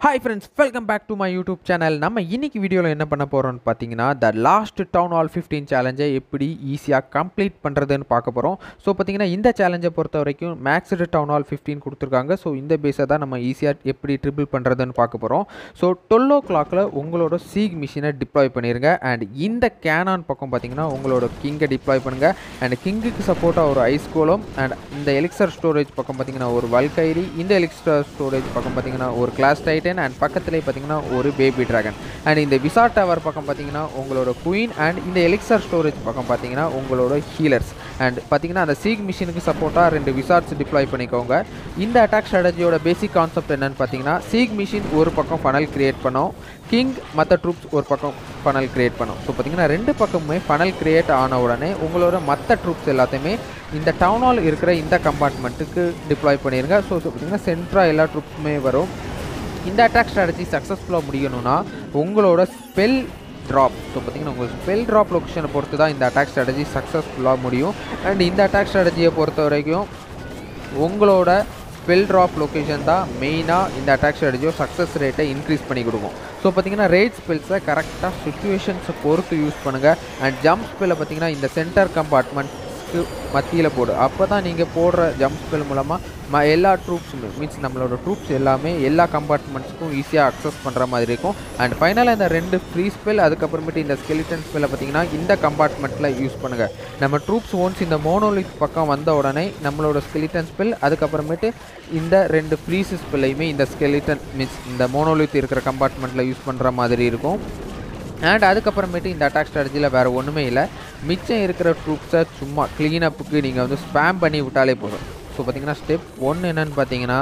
hi friends welcome back to my YouTube channel நம்ம இன்னைக்கு வீடியோவில் என்ன பண்ண போகிறோம்னு பார்த்தீங்கன்னா the last town hall fifteen சேலஞ்சை எப்படி ஈஸியாக கம்ப்ளீட் பண்ணுறதுன்னு பார்க்க போகிறோம் ஸோ பார்த்தீங்கன்னா இந்த சேலஞ்சை பொறுத்த வரைக்கும் மேக்ஸ்டு டவுன் ஹால் ஃபிஃப்டீன் கொடுத்துருக்காங்க ஸோ இந்த பேஸை தான் நம்ம ஈஸியாக எப்படி ட்ரிபிள் பண்ணுறதுன்னு பார்க்க போகிறோம் ஸோ டுவெல் ஓ கிளாக்கில் உங்களோட சீக் மிஷினை டிப்ளாய் பண்ணிடுங்க அண்ட் இந்த கேனான் பக்கம் பார்த்தீங்கன்னா உங்களோட கிங்கை டிப்ளாய் பண்ணுங்கள் அண்ட் கிங்குக்கு சப்போர்ட்டாக ஒரு ஐஸ் கோலம் அண்ட் இந்த எலிக்சர் ஸ்டோரேஜ் பக்கம் பார்த்தீங்கன்னா ஒரு வல்கைரி இந்த எலிக்சர் ஸ்டோரேஜ் பக்கம் பார்த்தீங்கன்னா ஒரு கிளாஸ் டைட்டன் அண்ட் பக்கத்துலேயே பார்த்தீங்கன்னா ஒரு பேபி டிராகன் அண்ட் இந்த விசா டவர் பக்கம் பார்த்தீங்கன்னா உங்களோட குயின் அண்ட் இந்த எலிக்சர் ஸ்டோரேஜ் பக்கம் பார்த்தீங்கன்னா உங்களோட ஹீலர்ஸ் அண்ட் பார்த்தீங்கன்னா அந்த சீக் மிஷினுக்கு சப்போர்ட்டாக ரெண்டு விசார்ட்ஸ் டிப்ளாய் பண்ணிக்கோங்க இந்த அட்டாக் ஸ்ட்ராட்டஜியோட பேசிக் கான்செப்ட் என்னன்னு பார்த்தீங்கன்னா சீக் மிஷின் ஒரு பக்கம் ஃபனல் கிரியேட் பண்ணோம் கிங் மற்ற ட்ரூப்ஸ் ஒரு பக்கம் ஃபனல் கிரியேட் பண்ணும் ஸோ பார்த்தீங்கன்னா ரெண்டு பக்கமுமே ஃபனல் கிரியேட் ஆன உடனே உங்களோட மற்ற ட்ரூப்ஸ் எல்லாத்தையுமே இந்த டவுன் ஹால் இருக்கிற இந்த கம்பார்ட்மெண்ட்டுக்கு டிப்ளாய் பண்ணிடுங்க ஸோ பார்த்தீங்கன்னா சென்ட்ராக எல்லா ட்ரூப்ஸுமே வரும் இந்த அட்டாக் ஸ்ட்ராட்டஜி சக்ஸஸ்ஃபுல்லாக முடியணும்னா உங்களோட ஸ்பெல் ட்ராப் ஸோ பார்த்தீங்கன்னா உங்கள் ஸ்பெல் ட்ராப் லொக்கேஷனை பொறுத்து தான் இந்த அட்டாக் ஸ்ட்ராட்டஜி சக்ஸஸ்ஃபுல்லாக முடியும் அண்ட் இந்த அட்டாக் ஸ்ட்ராட்டஜியை பொறுத்த வரைக்கும் உங்களோட ஸ்பெல் ட்ராப் லொக்கேஷன் தான் மெயினாக இந்த அட்டாக் ஸ்ட்ராட்டஜியோ சக்ஸஸ் ரேட்டை இன்க்ரீஸ் பண்ணி கொடுக்கும் ஸோ பார்த்தீங்கன்னா ரேட் ஸ்பெல்ஸை கரெக்டாக சுச்சுவேஷன்ஸை பொறுத்து யூஸ் பண்ணுங்கள் அண்ட் ஜம்ப் ஸ்பெல்லை பார்த்தீங்கன்னா இந்த சென்டர் கம்பார்ட்மெண்ட்ஸ்க்கு மத்தியில் போடு அப்போ தான் நீங்கள் போடுற ஜம்ப் ஸ்பெல் மூலமாக ம எல்லா ட்ரூப்ஸுமே மீன்ஸ் நம்மளோட ட்ரூப்ஸ் எல்லாமே எல்லா கம்பார்ட்மெண்ட்ஸ்க்கும் ஈஸியாக அக்சஸ் பண்ணுற மாதிரி இருக்கும் அண்ட் ஃபைனலாக இந்த ரெண்டு ஃப்ரீ ஸ்பெல் அதுக்கப்புறமேட்டு இந்த ஸ்கெலிட்டன் ஸ்பெல்லை பார்த்தீங்கன்னா இந்த கம்பார்ட்மெண்ட்டில் யூஸ் பண்ணுங்கள் நம்ம ட்ரூப்ஸ் ஒன்ஸ் இந்த மோனோலித் பக்கம் வந்த உடனே நம்மளோட ஸ்கெலிட்டன் ஸ்பெல் அதுக்கப்புறமேட்டு இந்த ரெண்டு ஃப்ரீஸ் ஸ்பெல்லையுமே இந்த ஸ்கெலிட்டன் மீன்ஸ் இந்த மோனோலித் இருக்கிற கம்பார்ட்மெண்ட்டில் யூஸ் பண்ணுற மாதிரி இருக்கும் அண்ட் அதுக்கப்புறமேட்டு இந்த அட்டாக் ஸ்ட்ராட்டஜியில் வேறு ஒன்றுமே இல்லை மிச்சம் இருக்கிற ட்ரூப்ஸை சும்மா க்ளீனப்புக்கு நீங்கள் வந்து ஸ்பேம் பண்ணி விட்டாலே போதும் ஸோ பார்த்தீங்கன்னா ஸ்டெப் ஒன்று என்னென்னு பார்த்தீங்கன்னா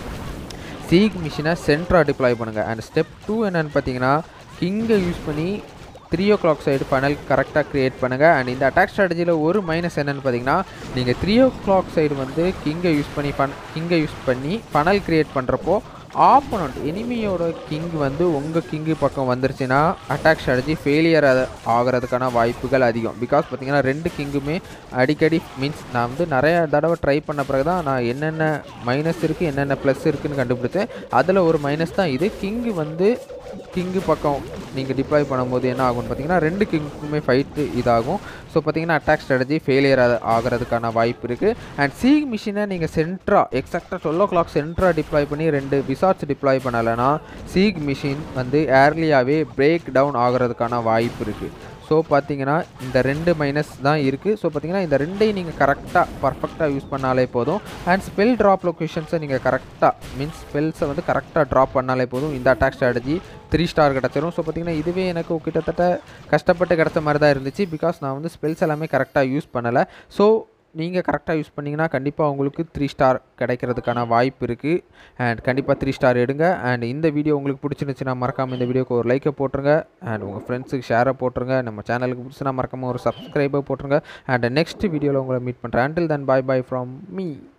சீக் மிஷினை சென்ட்ராக டிப்ளாய் பண்ணுங்கள் அண்ட் ஸ்டெப் டூ என்னென்னு பார்த்தீங்கன்னா கிங்கை யூஸ் பண்ணி three o'clock side funnel கரெக்டாக க்ரியேட் பண்ணுங்கள் அண்ட் இந்த அட்டாக் ஸ்ட்ராட்டஜியில் ஒரு மைனஸ் என்னென்னு பார்த்தீங்கன்னா நீங்கள் த்ரீ ஓ கிளாக் சைடு வந்து கிங்கை யூஸ் பண்ணி ஃபன் கிங்கை யூஸ் பண்ணி ஃபனல் க்ரியேட் பண்ணுறப்போ ஆப்போனண்ட் எனிமியோட கிங் வந்து உங்கள் கிங்கு பக்கம் வந்துருச்சுன்னா அட்டாக் ஸ்ட்ராட்டஜி ஃபெயிலியர் ஆகிறதுக்கான வாய்ப்புகள் அதிகம் பிகாஸ் பார்த்தீங்கன்னா ரெண்டு கிங்குமே அடிக்கடி மீன்ஸ் நான் வந்து நிறைய தடவை ட்ரை பண்ண பிறகு தான் நான் என்னென்ன மைனஸ் இருக்குது என்னென்ன ப்ளஸ் இருக்குதுன்னு கண்டுபிடிச்சேன் அதில் ஒரு மைனஸ் தான் இது கிங்கு வந்து கிங்கு பக்கம் நீங்கள் டிப்ளாய் பண்ணும்போது என்ன ஆகும்னு பார்த்தீங்கன்னா ரெண்டு கிங்குமே ஃபைட்டு இதாகும் ஸோ பார்த்தீங்கன்னா அட்டாக் ஸ்ட்ராட்டஜி ஃபெயிலியர் ஆகிறதுக்கான வாய்ப்பு இருக்குது அண்ட் சீக் மிஷினை நீங்கள் சென்ட்ரா எக்ஸாக்டாக twelve o'clock centre deploy பண்ணி ரெண்டு விசார்ட்ஸ் டிப்ளாய் பண்ணலைன்னா சீக் மிஷின் வந்து ஏர்லியாகவே பிரேக் டவுன் ஆகிறதுக்கான வாய்ப்பு இருக்குது ஸோ பார்த்தீங்கன்னா இந்த ரெண்டு மைனஸ் தான் இருக்குது ஸோ பார்த்தீங்கன்னா இந்த ரெண்டையும் நீங்கள் கரெக்டாக பர்ஃபெக்டாக யூஸ் பண்ணாலே போதும் அண்ட் ஸ்பெல் ட்ராப் லொக்கேஷன்ஸை நீங்கள் கரெக்டாக மீன்ஸ் ஸ்பெல்ஸை வந்து கரெக்டாக ட்ராப் பண்ணாலே போதும் இந்த அட்டாக் ஸ்ட்ராட்டஜி த்ரீ ஸ்டார் கிடச்சிரும் ஸோ பார்த்தீங்கன்னா இதுவே எனக்கு கிட்டத்தட்ட கஷ்டப்பட்டு கிடச்ச மாதிரி தான் இருந்துச்சு பிகாஸ் நான் வந்து ஸ்பெல்ஸ் எல்லாமே கரெக்டாக யூஸ் பண்ணலை ஸோ நீங்கள் கரெக்டாக யூஸ் பண்ணிங்கன்னா கண்டிப்பாக உங்களுக்கு த்ரீ ஸ்டார் கிடைக்கிறதுக்கான வாய்ப்பு இருக்குது அண்ட் கண்டிப்பாக த்ரீ ஸ்டார் எடுங்க அண்ட் இந்த வீடியோ உங்களுக்கு பிடிச்சிருந்துச்சுன்னா மறக்காமல் இந்த வீடியோக்கு ஒரு லைக்கை போட்டுருங்க அண்ட் உங்கள் ஃப்ரெண்ட்ஸுக்கு ஷேரை போட்டுருங்க நம்ம சேனலுக்கு பிடிச்சினா மறக்காமல் ஒரு சப்ஸ்கிரைபை போட்டுருங்க அண்ட் நெக்ஸ்ட் வீடியோவில் உங்களை மீட் பண்ணுறேன் until then bye bye from me